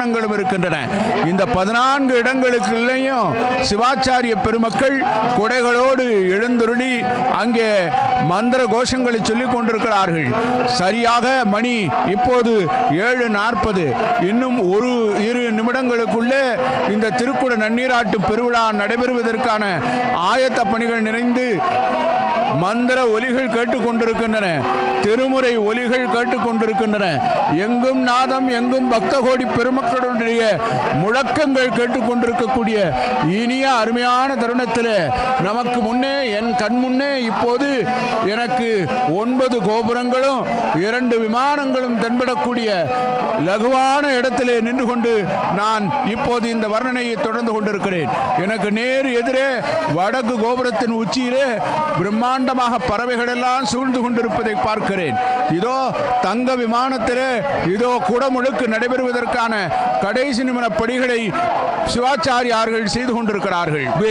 விமானங்களும் இருக்கின்றன இந்த பதினான்கு இடங்களுக்குள்ளேயும் சிவாச்சாரிய பெருமக்கள் குடைகளோடு எழுந்துருளி அங்கே மந்திர கோஷங்களை சொல்லிக் கொண்டிருக்கிறார்கள் சரியாக மணி இப்போது ஏழு நாற்பது இன்னும் ஒரு இரு நிமிடங்களுக்குள்ளே இந்த திருக்குட நன்னீராட்டு பெருவிழா நடைபெறுவதற்கான ஆயத்த பணிகள் நிறைந்து மந்திர ஒலிகள் கேட்டுக்கொண்டிருக்கின்றன திருமுறை ஒலிகள் கேட்டுக்கொண்டிருக்கின்றன எங்கும் நாதம் எங்கும் பக்த கோடி பெருமக்களுடைய முழக்கங்கள் கேட்டுக்கொண்டிருக்கக்கூடிய இனிய அருமையான தருணத்தில் நமக்கு முன்னே என் கண் முன்னே இப்போது எனக்கு ஒன்பது கோபுரங்களும் இரண்டு விமானங்களும் தென்படக்கூடிய லகுவான இடத்திலே நின்று கொண்டு நான் இப்போது இந்த வர்ணனையை தொடர்ந்து கொண்டிருக்கிறேன் எனக்கு நேர் எதிரே வடக்கு கோபுரத்தின் உச்சியிலே பிரம்மாண்டமாக பறவைகள் எல்லாம் சூழ்ந்து கொண்டிருப்பதை பார்க்கிறேன் இதோ தங்க விமானத்திலே இதோ குடமுழுக்கு நடைபெறுவதற்கான கடைசி நிமிட படிகளை சிவாச்சாரியார்கள் செய்து கொண்டிருக்கிறார்கள்